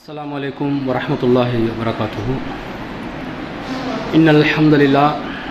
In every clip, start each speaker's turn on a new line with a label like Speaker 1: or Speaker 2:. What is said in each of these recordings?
Speaker 1: السلام عليكم ورحمة الله وبركاته إن الحمد لله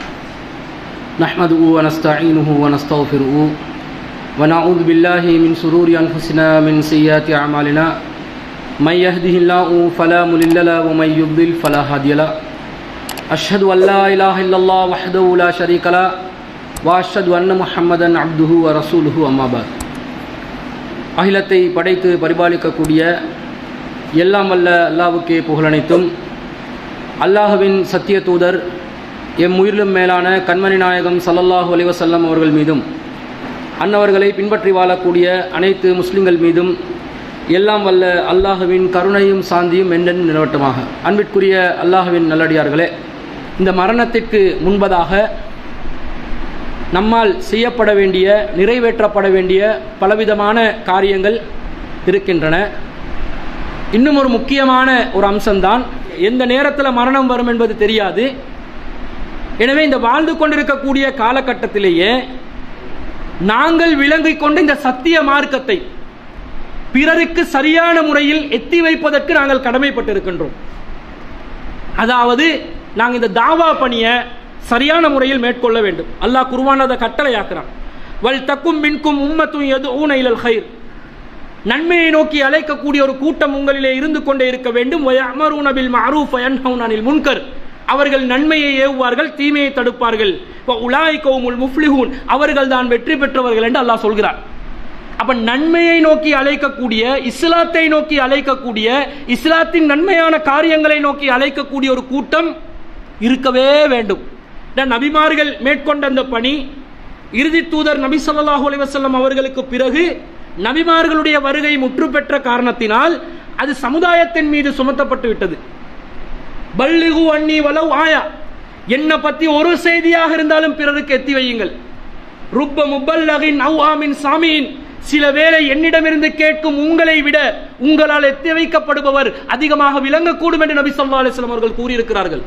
Speaker 1: نحمده ونستعينه ونستغفره ونعوذ بالله من شرور أنفسنا من سيئات أعمالنا من يهده الله فلا مضل له ومن يضلل فلا هادي له أشهد أن لا إله إلا الله وحده لا شريك له وأشهد أن محمدا عبده ورسوله أما بعد அகிலத்தை படைத்து பரிபாலிக்கக்கூடிய எல்லாம் வல்ல அல்லாவுக்கே புகழனைத்தும் அல்லாஹுவின் சத்திய தூதர் எம் உயிரிலும் மேலான கண்மணி நாயகம் சல்லல்லாஹு அலைவசல்லம் அவர்கள் மீதும் அன்னவர்களை பின்பற்றி வாழக்கூடிய அனைத்து முஸ்லிம்கள் மீதும் எல்லாம் வல்ல அல்லாஹுவின் கருணையும் சாந்தியும் என்றென்றும் நிலவட்டமாக அன்பிற்குரிய அல்லாஹுவின் நல்லடியார்களே இந்த மரணத்திற்கு முன்பதாக நம்மால் செய்யப்பட வேண்டிய நிறைவேற்றப்பட வேண்டிய பலவிதமான காரியங்கள் இருக்கின்றன இன்னும் ஒரு முக்கியமான ஒரு அம்சம்தான் எந்த நேரத்தில் மரணம் வரும் என்பது தெரியாது எனவே இந்த வாழ்ந்து கொண்டிருக்கக்கூடிய காலகட்டத்திலேயே நாங்கள் விளங்கிக் கொண்டு இந்த சத்திய மார்க்கத்தை பிறருக்கு சரியான முறையில் எத்தி வைப்பதற்கு நாங்கள் கடமைப்பட்டிருக்கின்றோம் அதாவது நாங்கள் இந்த தாவா பணியை சரியான முறையில் மேற்கொள்ள வேண்டும் அல்லாஹ் குருவான் அதை கட்டளையாக்குறான் வல் தக்கும் மின்கும் உம்மத்தும் எது ஊன இலல் ஹைர் நன்மையை நோக்கி அழைக்கக்கூடிய ஒரு கூட்டம் உங்களிலே இருந்து கொண்டே இருக்க வேண்டும் அமரூனபில் மரூஃப் அனில் முன்கர் அவர்கள் நன்மையை ஏவுவார்கள் தீமையை தடுப்பார்கள் உலாய் கவுமுல் முஃப்லிஹூன் அவர்கள் தான் வெற்றி பெற்றவர்கள் என்று அல்லாஹ் சொல்கிறார் அப்ப நன்மையை நோக்கி அழைக்கக்கூடிய இஸ்லாத்தை நோக்கி அழைக்கக்கூடிய இஸ்லாத்தின் நன்மையான காரியங்களை நோக்கி அழைக்கக்கூடிய ஒரு கூட்டம் இருக்கவே வேண்டும் நபிமார்கள் மேற்கொண்ட அந்த பணி இறுதி தூதர் நபி சொல்லாஹு அலைவசல்லம் அவர்களுக்கு பிறகு நபிமார்களுடைய வருகை முற்று பெற்ற காரணத்தினால் அது சமுதாயத்தின் மீது சுமத்தப்பட்டு விட்டது பல்லிகு அன்னி வலவ் ஆயா என்ன பத்தி ஒரு செய்தியாக இருந்தாலும் பிறருக்கு எத்தி வையுங்கள் ருப்ப முப்பல்லகின் அவ்வாமின் சாமியின் சில வேளை என்னிடமிருந்து கேட்கும் உங்களை விட உங்களால் எத்தி வைக்கப்படுபவர் அதிகமாக விளங்கக்கூடும் என்று நபி சொல்லா அலிஸ்லாம் அவர்கள் கூறியிருக்கிறார்கள்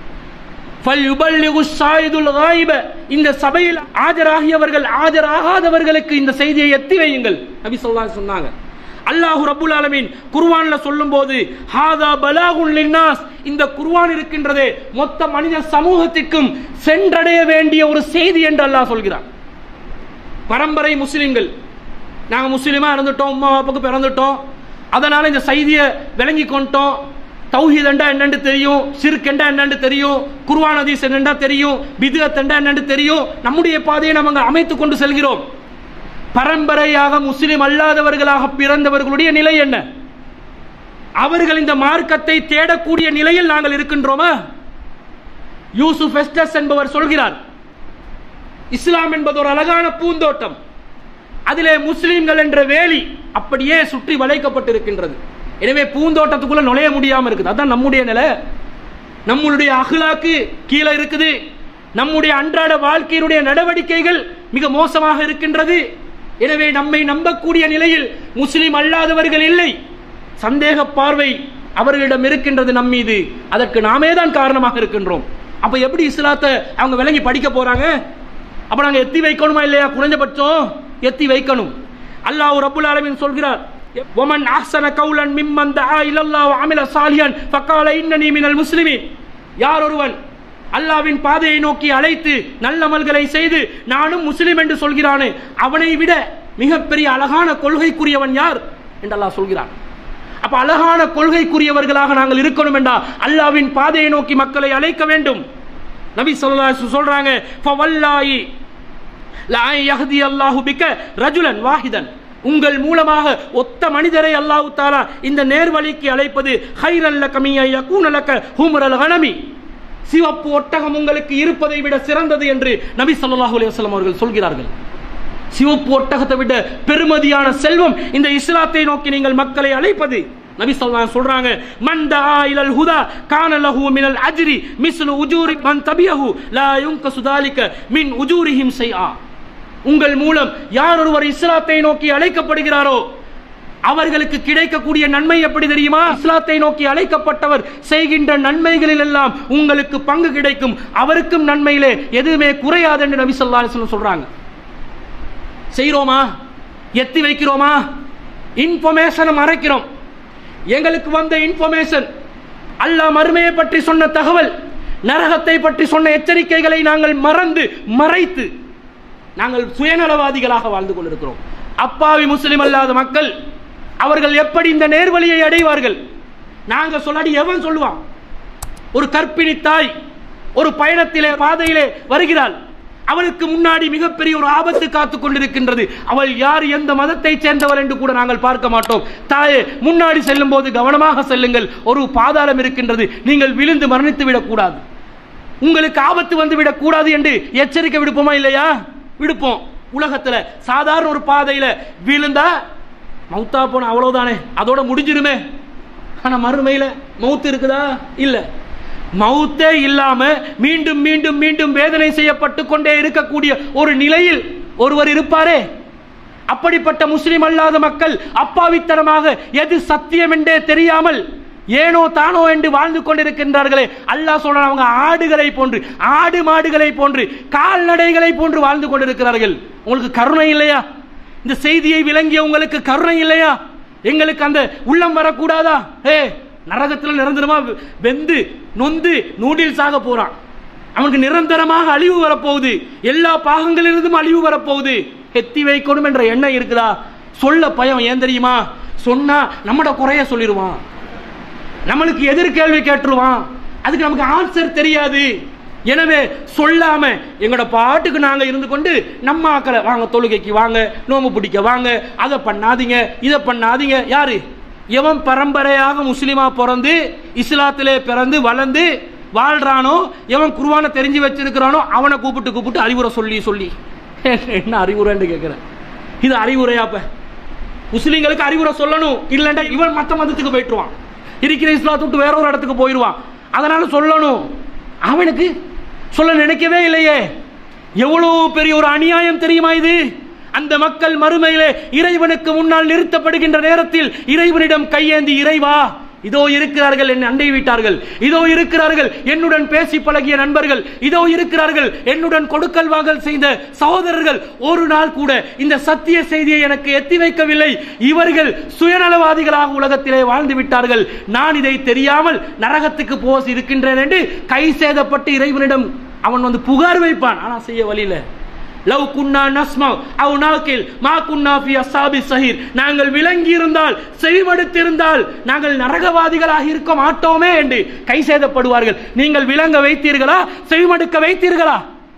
Speaker 1: இந்த சபையில் ஆஜராகியவர்கள் ஆஜராகாதவர்களுக்கு இந்த செய்தியை எத்தி வையுங்கள் நபி சொல்லா சொன்னாங்க அல்லாஹு ரபுல் ஆலமீன் குர்வான்ல சொல்லும் போது ஹாதா பலாகுல் லின்னாஸ் இந்த குர்வான் இருக்கின்றதே மொத்த மனித சமூகத்திற்கும் சென்றடைய வேண்டிய ஒரு செய்தி என்று அல்லாஹ் சொல்கிறார் பரம்பரை முஸ்லிம்கள் நாங்க முஸ்லிமா இருந்துட்டோம் உமா பாப்புக்கு பிறந்துட்டோம் அதனால இந்த செய்தியை விளங்கி கொண்டோம் தௌஹீத் என்றா என்னன்னு தெரியும் சிறுக்கெண்டா என்னன்னு தெரியும் குர்வான் ஹதீஸ் என்னண்டா தெரியும் பிதுகத் என்றா என்னன்னு தெரியும் நம்முடைய பாதையை நம்ம அமைத்துக் கொண்டு செல்கிறோம் பரம்பரையாக முஸ்லிம் அல்லாதவர்களாக பிறந்தவர்களுடைய நிலை என்ன அவர்கள் இந்த மார்க்கத்தை தேடக்கூடிய நிலையில் நாங்கள் இருக்கின்றோமா யூசுப் எஸ்டஸ் என்பவர் சொல்கிறார் இஸ்லாம் என்பது ஒரு அழகான பூந்தோட்டம் அதிலே முஸ்லிம்கள் என்ற வேலி அப்படியே சுற்றி வளைக்கப்பட்டிருக்கின்றது எனவே பூந்தோட்டத்துக்குள்ள நுழைய முடியாம இருக்குது அதான் நம்முடைய நிலை நம்மளுடைய அகலாக்கு கீழே இருக்குது நம்முடைய அன்றாட வாழ்க்கையினுடைய நடவடிக்கைகள் மிக மோசமாக இருக்கின்றது எனவே நம்மை நம்பக்கூடிய நிலையில் முஸ்லிம் அல்லாதவர்கள் இல்லை சந்தேக பார்வை அவர்களிடம் இருக்கின்றது நம் மீது அதற்கு நாமே தான் காரணமாக இருக்கின்றோம் அப்ப எப்படி இஸ்லாத்தை அவங்க விளங்கி படிக்க போறாங்க அப்ப நாங்க எத்தி வைக்கணுமா இல்லையா குறைஞ்சபட்சம் எத்தி வைக்கணும் அல்லாஹ் ரபுல் ஆலமின் சொல்கிறார் ومن احسن قولا ممن دعا الى الله وعمل صالحا فقال انني من المسلمين யார் ஒருவன் அல்லாவின் பாதையை நோக்கி அழைத்து நல்லமல்களை செய்து நானும் முஸ்லிம் என்று சொல்கிறானே அவனை விட மிகப்பெரிய அழகான கொள்கைக்குரியவன் யார் என்று அல்லாஹ் சொல்கிறான் அப்ப அழகான கொள்கைக்குரியவர்களாக நாங்கள் இருக்கணும் என்றா அல்லாவின் பாதையை நோக்கி மக்களை அழைக்க வேண்டும் நபி சொல்லா சொல்றாங்க ஃபவல்லாயி லா யஹ்தி அல்லாஹு பிக்க ரஜுலன் வாஹிதன் உங்கள் மூலமாக ஒத்த மனிதரை அல்லாஹு தாலா இந்த நேர்வழிக்கு அழைப்பது ஹைரல்ல கமிய கூனலக்க ஹூமரல் ஹனமி சிவப்பு ஒட்டகம் உங்களுக்கு இருப்பதை விட சிறந்தது என்று நபி சொல்லாஹு அலையம் அவர்கள் சொல்கிறார்கள் சிவப்பு ஒட்டகத்தை விட பெருமதியான செல்வம் இந்த இஸ்லாத்தை நோக்கி நீங்கள் மக்களை அழைப்பது நபி சொல்லா சொல்றாங்க மந்தா இலல் ஹுதா கான லஹு மினல் அஜ்ரி மிஸ்லு உஜூரி மன் தபியஹு லா யுன்கசு தாலிக மின் உஜூரிஹிம் ஷைஆ உங்கள் மூலம் யார் ஒருவர் இஸ்லாத்தை நோக்கி அழைக்கப்படுகிறாரோ அவர்களுக்கு கிடைக்கக்கூடிய நன்மை எப்படி தெரியுமா இஸ்லாத்தை நோக்கி அழைக்கப்பட்டவர் செய்கின்ற நன்மைகளில் எல்லாம் உங்களுக்கு பங்கு கிடைக்கும் அவருக்கும் நன்மையிலே எதுவுமே குறையாது என்று நபி சொல்லா சொல்றாங்க செய்கிறோமா எத்தி வைக்கிறோமா இன்ஃபர்மேஷனை மறைக்கிறோம் எங்களுக்கு வந்த இன்ஃபர்மேஷன் அல்லாஹ் மறுமையை பற்றி சொன்ன தகவல் நரகத்தை பற்றி சொன்ன எச்சரிக்கைகளை நாங்கள் மறந்து மறைத்து நாங்கள் சுயநலவாதிகளாக வாழ்ந்து கொண்டிருக்கிறோம் அப்பாவி முஸ்லிம் அல்லாத மக்கள் அவர்கள் எப்படி இந்த நேர்வழியை அடைவார்கள் நாங்க சொல்லாடி எவன் சொல்லுவான் ஒரு கற்பிணி தாய் ஒரு பயணத்திலே பாதையிலே வருகிறாள் அவளுக்கு முன்னாடி மிகப்பெரிய ஒரு ஆபத்து காத்துக் கொண்டிருக்கின்றது அவள் யார் எந்த மதத்தை சேர்ந்தவள் என்று கூட நாங்கள் பார்க்க மாட்டோம் தாயே முன்னாடி செல்லும் போது கவனமாக செல்லுங்கள் ஒரு பாதாளம் இருக்கின்றது நீங்கள் விழுந்து மரணித்து விடக்கூடாது உங்களுக்கு ஆபத்து வந்து விடக்கூடாது என்று எச்சரிக்கை விடுப்போமா இல்லையா விடுப்போம் உலகத்துல சாதாரண ஒரு பாதையில விழுந்தா மௌத்தா போன அவ்வளவுதானே அதோட முடிஞ்சிருமே ஆனா மறுமையில மௌத்து இருக்குதா இல்ல மௌத்தே இல்லாம மீண்டும் மீண்டும் மீண்டும் வேதனை செய்யப்பட்டு கொண்டே இருக்கக்கூடிய ஒரு நிலையில் ஒருவர் இருப்பாரே அப்படிப்பட்ட முஸ்லிம் அல்லாத மக்கள் அப்பாவித்தனமாக எது சத்தியம் என்றே தெரியாமல் ஏனோ தானோ என்று வாழ்ந்து கொண்டிருக்கின்றார்களே அல்லாஹ் சொல்றான் அவங்க ஆடுகளை போன்று ஆடு மாடுகளை போன்று கால்நடைகளை போன்று வாழ்ந்து கொண்டிருக்கிறார்கள் உங்களுக்கு கருணை இல்லையா இந்த செய்தியை விளங்கிய உங்களுக்கு கருணை இல்லையா எங்களுக்கு அந்த உள்ளம் வரக்கூடாதா ஏ நரகத்தில் நிரந்தரமா வெந்து நொந்து நூடில்ஸாக போறான் அவனுக்கு நிரந்தரமாக அழிவு வரப்போகுது எல்லா பாகங்களிலிருந்தும் அழிவு வரப்போகுது எத்தி வைக்கணும் என்ற எண்ணம் இருக்குதா சொல்ல பயம் ஏன் தெரியுமா சொன்னா நம்மட குறைய சொல்லிடுவான் நம்மளுக்கு எதிர்கேள்வி கேட்டுருவான் அதுக்கு நமக்கு ஆன்சர் தெரியாது எனவே சொல்லாம எங்களோட பாட்டுக்கு நாங்க இருந்து கொண்டு நம்ம ஆக்களை வாங்க தொழுகைக்கு வாங்க நோம்பு பிடிக்க வாங்க அதை பண்ணாதீங்க இதை பண்ணாதீங்க யாரு எவன் பரம்பரையாக முஸ்லிமா பிறந்து இஸ்லாத்திலே பிறந்து வளர்ந்து வாழ்றானோ எவன் குருவான தெரிஞ்சு வச்சிருக்கிறானோ அவனை கூப்பிட்டு கூப்பிட்டு அறிவுரை சொல்லி சொல்லி என்ன அறிவுரைன்னு கேட்கிறேன் இது அறிவுரையாப்ப முஸ்லிம்களுக்கு அறிவுரை சொல்லணும் இல்லைண்டா இவன் மத்த மதத்துக்கு போயிட்டுருவான் இருக்கிற இஸ்லாத்தை விட்டு வேற ஒரு இடத்துக்கு போயிடுவான் அதனால சொல்லணும் அவனுக்கு சொல்ல நினைக்கவே இல்லையே எவ்வளவு பெரிய ஒரு அநியாயம் தெரியுமா இது அந்த மக்கள் மறுமையிலே இறைவனுக்கு முன்னால் நிறுத்தப்படுகின்ற நேரத்தில் இறைவனிடம் கையேந்தி இறைவா இதோ இருக்கிறார்கள் என் அண்டை விட்டார்கள் இதோ இருக்கிறார்கள் என்னுடன் பேசி பழகிய நண்பர்கள் இதோ இருக்கிறார்கள் என்னுடன் கொடுக்கல் வாங்கல் செய்த சகோதரர்கள் ஒரு நாள் கூட இந்த சத்திய செய்தியை எனக்கு எத்தி வைக்கவில்லை இவர்கள் சுயநலவாதிகளாக உலகத்திலே வாழ்ந்து விட்டார்கள் நான் இதை தெரியாமல் நரகத்துக்கு போஸ் இருக்கின்றேன் என்று கை சேதப்பட்டு இறைவனிடம் அவன் வந்து புகார் வைப்பான் ஆனா செய்ய வழியில லவ் குன்னா நஸ்மா அவ் நாக்கில் மா குன்னா ஃபி அஸ்ஸாபி சஹீர் நாங்கள் விளங்கி இருந்தால் செவிமடுத்திருந்தால் நாங்கள் நரகவாதிகளாக இருக்க மாட்டோமே என்று கை சேதப்படுவார்கள் நீங்கள் விளங்க வைத்தீர்களா செவிமடுக்க வைத்தீர்களா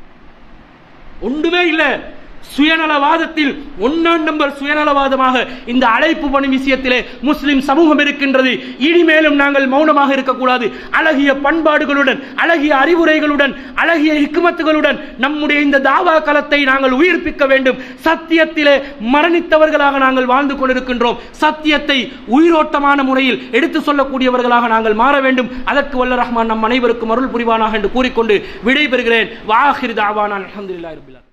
Speaker 1: ஒன்றுமே இல்லை சுயநலவாதத்தில் ஒன்னாம் நம்பர் சுயநலவாதமாக இந்த அழைப்பு பணி விஷயத்திலே முஸ்லிம் சமூகம் இருக்கின்றது இனிமேலும் நாங்கள் மௌனமாக இருக்கக்கூடாது அழகிய பண்பாடுகளுடன் அழகிய அறிவுரைகளுடன் அழகிய ஹிக்மத்துகளுடன் நம்முடைய இந்த தாவா களத்தை நாங்கள் உயிர்ப்பிக்க வேண்டும் சத்தியத்திலே மரணித்தவர்களாக நாங்கள் வாழ்ந்து கொண்டிருக்கின்றோம் சத்தியத்தை உயிரோட்டமான முறையில் எடுத்து சொல்லக்கூடியவர்களாக நாங்கள் மாற வேண்டும் அதற்கு வல்ல ரஹ்மான் நம் அனைவருக்கும் அருள் புரிவானாக என்று கூறிக்கொண்டு விடைபெறுகிறேன் வாஹிர் தாவானான் அலமதுல்லாஹி ரபில்